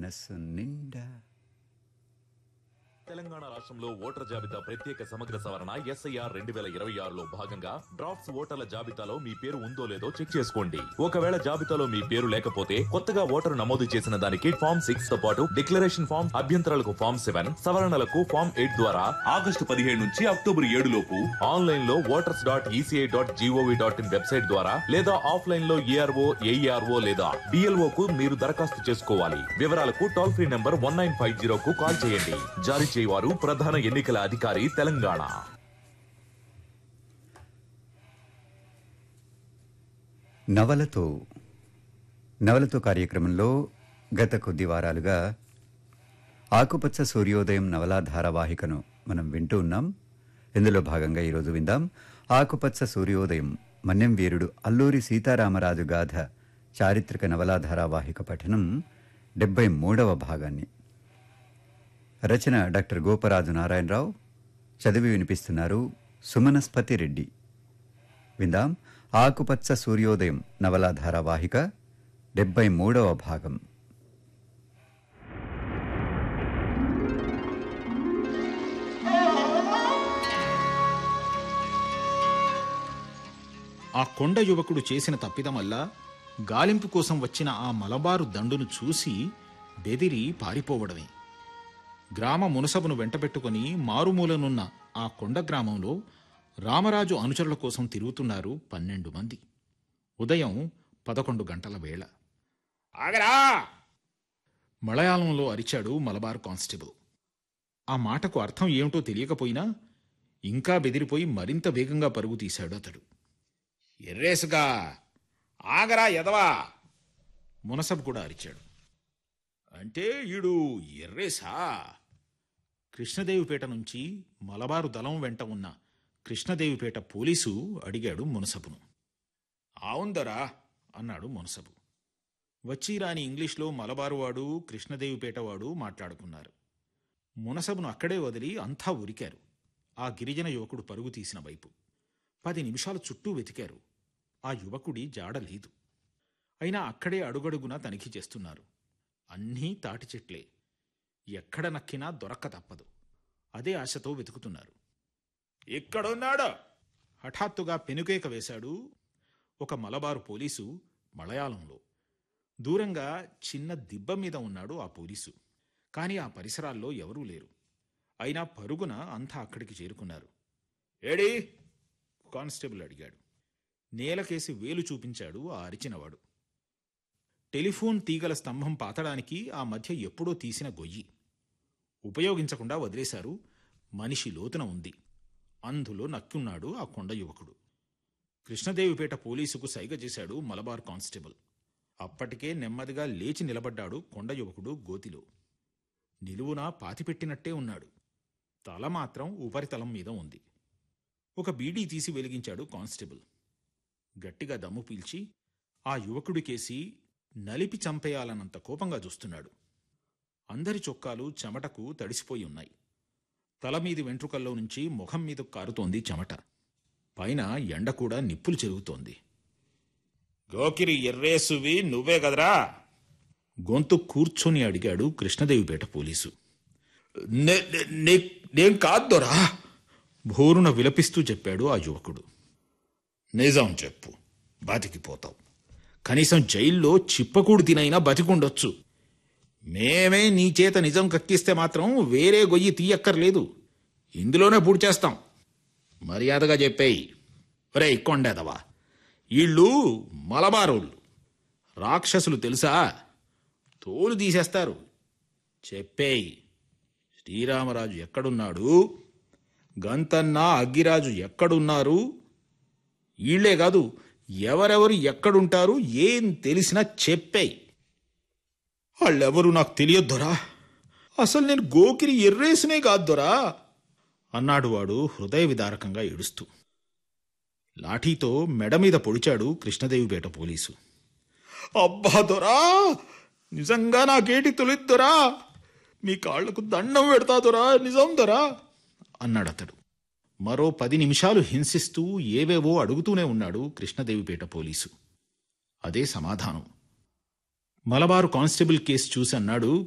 మనస్సు నిండా తెలంగాణ రాష్ట్రంలో ఓటర్ జాబితా ప్రత్యేక సమగ్ర సవరణ ఎస్ఐఆర్ రెండు వేల ఇరవై ఆరులో భాగంగా డ్రాఫ్ట్స్ ఓటర్ల జాబితాలో మీ పేరు ఉందో లేదో చెక్ చేసుకోండి ఒకవేళ జాబితాలో మీ పేరు లేకపోతే కొత్తగా ఓటరు నమోదు చేసిన దానికి ఫామ్ సిక్స్ తో పాటు డిక్లరేషన్ ఫామ్ అభ్యంతరాలకు ఫామ్ సెవెన్ సవరణలకు ఫామ్ ఎయిట్ ద్వారా ఆగస్టు పదిహేడు నుంచి అక్టోబర్ ఏడు లోపు ఆన్లైన్ లో voters dot ECI dot GOV dot in website ద్వారా లేదా ఆఫ్లైన్ లో ఏఆర్ఓ ఏఈఆర్ఓ లేదా డిఎల్ఓ కు మీరు దరఖాస్తు చేసుకోవాలి వివరాలకు toll free number one nine five zero కు కాల్ చేయండి జారీ చేయవారు ప్రధాన ఎన్నికల అధికారి తెలంగాణ నవలతో నవలతో కార్యక్రమంలో గత కొద్ది వారాలుగా ఆకుపచ్చ సూర్యోదయం నవలా ధారావాహికను మనం వింటూ ఉన్నాం ఇందులో భాగంగా ఈరోజు విందాం ఆకుపచ్చ సూర్యోదయం మన్యం వీరుడు అల్లూరి సీతారామరాజు గాథ చారిత్రక నవలా ధారావాహిక పఠనం డెబ్బై మూడవ భాగాన్ని రచన డాక్టర్ గోపరాజు నారాయణరావు చదివి వినిపిస్తున్నారు సుమనస్పతి రెడ్డి విందాం ఆకుపచ్చ సూర్యోదయం నవలా ధారావాహిక డెబ్బై మూడవ భాగం ఆ కొండ యువకుడు చేసిన తప్పిదమల్లా గాలింపు కోసం వచ్చిన ఆ మలబారు దండును చూసి బెదిరి పారిపోవడమే గ్రామ మునసబును వెంటబెట్టుకుని మారుమూలనున్న ఆ కొండ గ్రామంలో రామరాజు అనుచరుల కోసం తిరుగుతున్నారు పన్నెండు మంది ఉదయం పదకొండు గంటల వేళ ఆగరా మలయాళంలో అరిచాడు మలబార్ కానిస్టేబుల్ ఆ మాటకు అర్థం ఏమిటో తెలియకపోయినా ఇంకా బెదిరిపోయి మరింత వేగంగా పరుగు తీశాడు అతడు ఎర్రేసుగా ఆగరా ఎదవా మునసబ్ కూడా అరిచాడు అంటే ఈడు ఎర్రేసా కృష్ణదేవిపేట నుంచి మలబారు దళం వెంట ఉన్న కృష్ణదేవిపేట పోలీసు అడిగాడు మునసబును ఆవుందరా అన్నాడు మునసబు వచ్చిరాని ఇంగ్లీష్లో మలబారువాడు కృష్ణదేవిపేటవాడు మాట్లాడుకున్నారు మునసబును అక్కడే వదిలి అంతా ఉరికారు ఆ గిరిజన యువకుడు పరుగు తీసిన వైపు పది నిమిషాలు చుట్టూ వెతికారు ఆ యువకుడి జాడ లేదు అయినా అక్కడే అడుగడుగునా తనిఖీ చేస్తున్నారు అన్నీ తాటి చెట్లే ఎక్కడ నక్కినా దొరక్క తప్పదు అదే ఆశతో వెతుకుతున్నారు ఎక్కడున్నాడు హఠాత్తుగా పెనుకేక వేశాడు ఒక మలబారు పోలీసు మలయాళంలో దూరంగా చిన్న దిబ్బ మీద ఉన్నాడు ఆ పోలీసు కానీ ఆ పరిసరాల్లో ఎవరూ లేరు అయినా పరుగున అంతా అక్కడికి చేరుకున్నారు ఏడి కానిస్టేబుల్ అడిగాడు నేలకేసి వేలు చూపించాడు ఆ అరిచినవాడు టెలిఫోన్ తీగల స్తంభం పాతడానికి ఆ మధ్య ఎప్పుడో తీసిన గొయ్యి ఉపయోగించకుండా వదిలేశారు మనిషి లోతున ఉంది అందులో నక్కున్నాడు ఆ కొండ యువకుడు కృష్ణదేవిపేట పోలీసుకు సైగ చేశాడు మలబార్ కానిస్టేబుల్ అప్పటికే నెమ్మదిగా లేచి నిలబడ్డాడు కొండ యువకుడు గోతిలో నిలువునా పాతిపెట్టినట్టే ఉన్నాడు తల మాత్రం ఉపరితలం మీద ఉంది ఒక బీడీ తీసి వెలిగించాడు కానిస్టేబుల్ గట్టిగా దమ్ము పీల్చి ఆ యువకుడికేసి నలిపి చంపేయాలన్నంత కోపంగా చూస్తున్నాడు అందరి చొక్కాలు చెమటకు తడిసిపోయి ఉన్నాయి తల మీది వెంట్రుకల్లో నుంచి ముఖం మీద కారుతోంది చెమట పైన ఎండ కూడా నిప్పులు చెరుగుతోంది గోకిరి ఎర్రేసువి నువ్వే కదరా గొంతు కూర్చొని అడిగాడు కృష్ణదేవిపేట పోలీసు నేను కాద్దోరా భోరున విలపిస్తూ చెప్పాడు ఆ యువకుడు నిజం చెప్పు బతికిపోతావు కనీసం జైల్లో చిప్పకూడు తినైనా బతికుండొచ్చు మేమే నీ చేత నిజం కక్కిస్తే మాత్రం వేరే గొయ్యి తీయక్కర్లేదు ఇందులోనే పూడి చేస్తాం మర్యాదగా చెప్పేయి ఒరే కొండేదవా వీళ్ళు మలబారోళ్ళు రాక్షసులు తెలుసా తోలు తీసేస్తారు చెప్పేయి శ్రీరామరాజు ఎక్కడున్నాడు గంతన్న అగ్గిరాజు ఎక్కడున్నారు ఈళ్లే కాదు ఎవరెవరు ఎక్కడుంటారు ఏం తెలిసినా చెప్పేయి వాళ్ళెవరు నాకు తెలియొద్దురా అసలు నేను గోకిరి ఎర్రేసినే కాద్దొరా అన్నాడు వాడు హృదయ విదారకంగా ఏడుస్తూ లాఠీతో మెడ మీద పొడిచాడు కృష్ణదేవిపేట పోలీసు అబ్బా దొరా నిజంగా నాకేటి తొలిద్దొరా మీ కాళ్లకు దండం పెడతా దొరా నిజం దొరా అన్నాడు అతడు మరో పది నిమిషాలు హింసిస్తూ ఏవేవో అడుగుతూనే ఉన్నాడు కృష్ణదేవిపేట పోలీసు అదే సమాధానం మలబారు కానిస్టేబుల్ కేసు చూసి అన్నాడు